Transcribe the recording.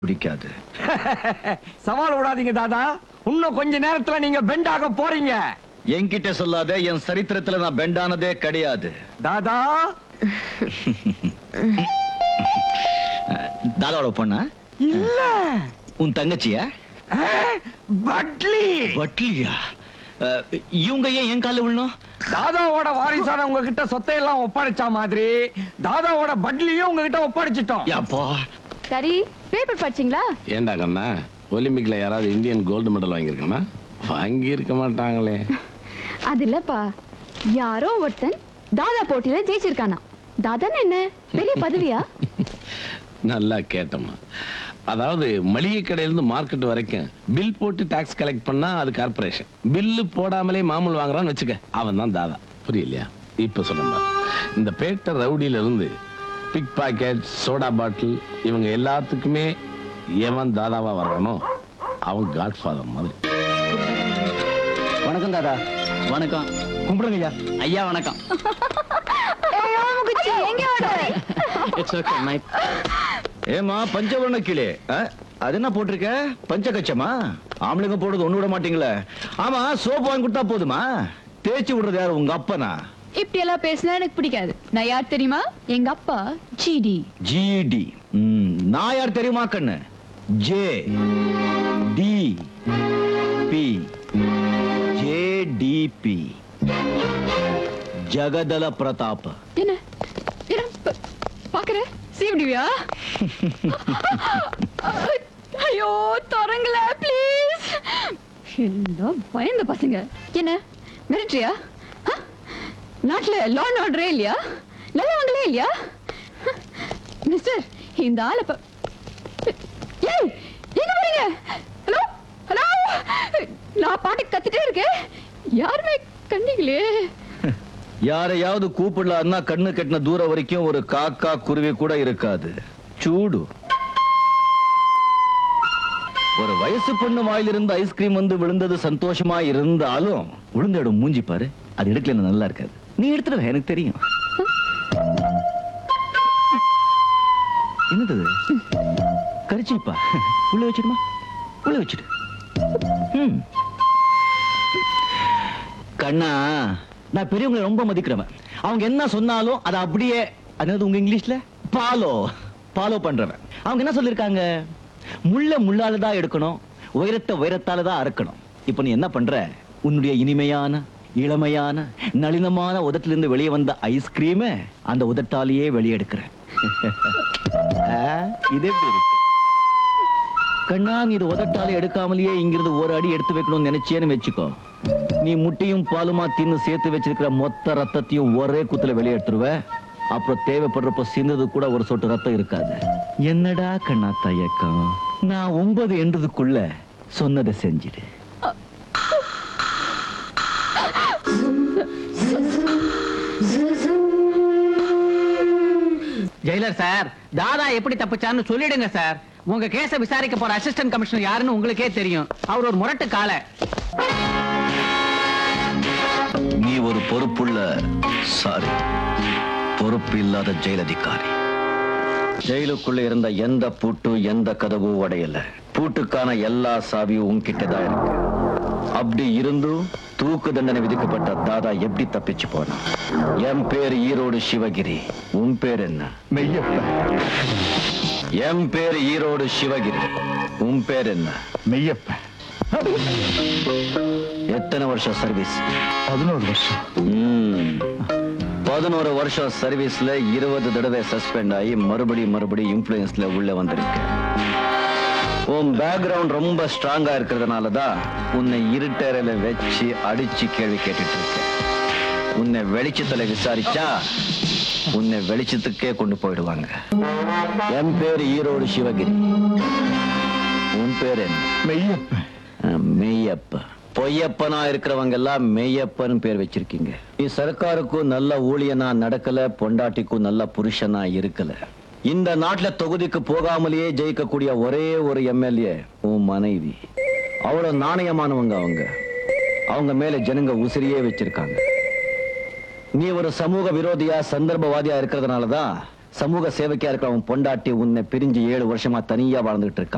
பிடிக்காது சவால் விடாதீங்க தாதா இன்னும் கொஞ்ச நேரத்துல நீங்க பெண்ட் ஆக போறீங்க என்கிட்ட சொல்லாத என் சரித்திரத்துல நான் பெண்டானதே கிடையாது தாதா தாதாவோட பொண்ணா இல்ல உன் தங்கச்சியா ஆ, பட்லி வட்லியா அஹ், இவங்க ஏன் என் கால விழணும் தாதாவோட வாரிசான உங்ககிட்ட சொத்தை எல்லாம் ஒப்படைச்சா மாதிரி தாதாவோட பட்லியும் உங்ககிட்ட ஒப்படைச்சிட்டோம் யாப்பா சரி பேப்பர் படிச்சீங்களா ஏண்டா கண்ணா ஒலிம்பிக்ல யாராவது இந்தியன் கோல்டு மெடல் வாங்கியிருக்கானா வாங்கி இருக்க மாட்டாங்களே அது இல்லப்பா யாரோ ஒருத்தன் தாதா போட்டியில ஜெயிச்சிருக்கானா தாதான்னு என்ன பெரிய பதவியா நல்லா கேட்டம்மா அதாவது மளிகை கடையிலிருந்து மார்க்கெட் வரைக்கும் பில் போட்டு டாக்ஸ் கலெக்ட் பண்ணா அது கார்பரேஷன் பில்லு போடாமலே மாமூல் வாங்குறான்னு வச்சுக்க அவன் தான் தாதா புரியலையா இப்ப சொல்லுங்க இந்த பேட்டை ரவுடியில இருந்து பிக் பாக்கெட் சோடா பாட்டில் இவங்க எல்லாத்துக்குமே எவன் தாதாவா வர்றானோ அவன் காட்ஃபாதர் மாதிரி வணக்கம் தாதா வணக்கம் கும்பிடுங்க ஐயா ஐயா வணக்கம் எங்க ஓடு இட்ஸ் ஓகே மை ஏமா பஞ்சவர்ண கிளே அஹ், அது என்ன போட்டிருக்க பஞ்சகச்சமா ஆம்பளைங்க போடுறது ஒண்ணு விட மாட்டீங்களே ஆமா சோப் வாங்கி கொடுத்தா போதுமா தேய்ச்சி விடுறது யாரு உங்க அப்பனா இப்படி எல்லாம் பேசினா எனக்கு பிடிக்காது நான் யார் தெரியுமா எங்க அப்பா ஜிடி ஜிடி நான் யார் தெரியுமா கண்ணு J D P JDP Jagathala Prathap என்ன என்ன ப- பாக்குற சிவடிவியா ஐயோ தொடங்கல ப்ளீஸ் எல்லாம் பயந்த பசங்க என்ன மிலிட்ரியா நாட்டுல லான் ஆர்டரே இல்லையா நல்லவங்களே இல்லையா மிஸ்டர் இந்த ஆளை ப- ஏய் எங்க போறீங்க ஹலோ ஹலோ நான் பாட்டு கத்திட்டே இருக்கேன் யாருமே கண்டிங்களே யாரையாவது கூப்பிடலான்னா கண்ணு கட்டின தூரம் வரைக்கும் ஒரு காக்கா குருவி கூட இருக்காது சூடு ஒரு வயசு பொண்ணு வாயிலிருந்து ஐஸ்கிரீம் வந்து விழுந்தது சந்தோஷமா இருந்தாலும் விழுந்த இடம் மூஞ்சி பாரு அது எடுக்கல நல்லா இருக்காது நீ எடுத்துட எனக்கு தெரியும் என்னது இது? கரிச்சிப்பா உள்ள வச்சிடுமா உள்ள வச்சிடு ம். கண்ணா நான் பெரியவங்களை ரொம்ப மதிக்கிறவன் அவங்க என்ன சொன்னாலும் அதை அப்படியே அதாவது உங்க இங்கிலீஷ்ல ஃபாலோ ஃபாலோ பண்றவன் அவங்க என்ன சொல்லிருக்காங்க முள்ள முள்ளால தான் எடுக்கணும் உயரத்தை உயரத்தால தான் அறுக்கணும் இப்போ நீ என்ன பண்ற உன்னுடைய இனிமையான இளமையான நளினமான உதட்டிலிருந்து வெளியே வந்த ஐஸ்கிரீம அந்த உதட்டாலேயே வெளியே எடுக்கிற ஆ, இது எப்படி இருக்கு கண்ணா நீ இது உதட்டாலே எடுக்காமலேயே இங்கிருந்து ஒரு அடி எடுத்து வைக்கணும்னு நினைச்சேன்னு வச்சுக்கோ நீ முட்டையும் பாலுமா தின்னு சேர்த்து வச்சிருக்கிற மொத்த ரத்தத்தையும் ஒரே குத்துல வெளியே எடுத்துருவ அப்புறம் தேவைப்படுறப்ப சிந்தது கூட ஒரு சொட்டு ரத்தம் இருக்காது என்னடா கண்ணா தயக்கம் நான் ஒன்பது என்றதுக்குள்ள சொன்னதை செஞ்சிடு ஜெயிலர் சார் தாதா எப்படி தப்பிச்சான்னு சொல்லிடுங்க சார் உங்க கேஸ விசாரிக்க போற அசிஸ்டன்ட் கமிஷனர் யாருன்னு உங்களுக்கே தெரியும் அவர் ஒரு முரட்டு காலை நீ ஒரு பொறுப்புள்ள சாரி பொறுப்பு இல்லாத ஜெயில் அதிகாரி ஜெயிலுக்குள்ள இருந்த எந்த பூட்டு எந்த கதவும் உடையல பூட்டுக்கான எல்லா சாவியும் உன்கிட்ட தான் இருக்கு அப்படி இருந்தும் தூக்கு தண்டனை விதிக்கப்பட்ட தாதா எப்படி தப்பிச்சு போனான் என் பேர் ஈரோடு சிவகிரி உன் பேர் என்ன மெய்யப்ப என் பேர் ஈரோடு சிவகிரி உன் பேர் என்ன மெய்யப்ப எத்தனை வருஷம் சர்வீஸ் பதினோரு வருஷம் ம். பதினோரு வருஷம் சர்வீஸ்ல இருபது தடவை சஸ்பெண்ட் ஆகி மறுபடி மறுபடி இன்ஃபுளுன்ஸ்ல உள்ள வந்திருக்க உன் பேக்ரவுண்ட் ரொம்ப ஸ்ட்ராங்கா இருக்கிறதுனால தான் உன்னை இருட்டறையில வச்சு அடிச்சு கேள்வி கேட்டுட்டு இருக்க உன்னை வெளிச்சத்துல விசாரிச்சா உன்னை வெளிச்சத்துக்கே கொண்டு போயிடுவாங்க என் பேர் ஈரோடு சிவகிரி உன் பேர் என்ன மெய்யப்ப அஹ், மெய்யப்ப பொய்யப்பனா இருக்கிறவங்க எல்லாம் மெய்யப்பன் பேர் வச்சிருக்கீங்க நீ சர்க்காருக்கும் நல்ல ஊழியனா நடக்கல பொண்டாட்டிக்கும் நல்ல புருஷனா இருக்கல இந்த நாட்டுல தொகுதிக்கு போகாமலேயே ஜெயிக்கக்கூடிய ஒரே ஒரு எம்எல்ஏ உன் மனைவி அவ்வளவு நாணயமானவங்க அவங்க அவங்க மேல ஜனங்க உசிரியே வச்சிருக்காங்க நீ ஒரு சமூக விரோதியா சந்தர்ப்பவாதியா இருக்கிறதுனாலதான் சமூக சேவைக்கா இருக்கிற உன் பொண்டாட்டி உன்னை பிரிஞ்சு ஏழு வருஷமா தனியா வாழ்ந்துட்டு இருக்காங்க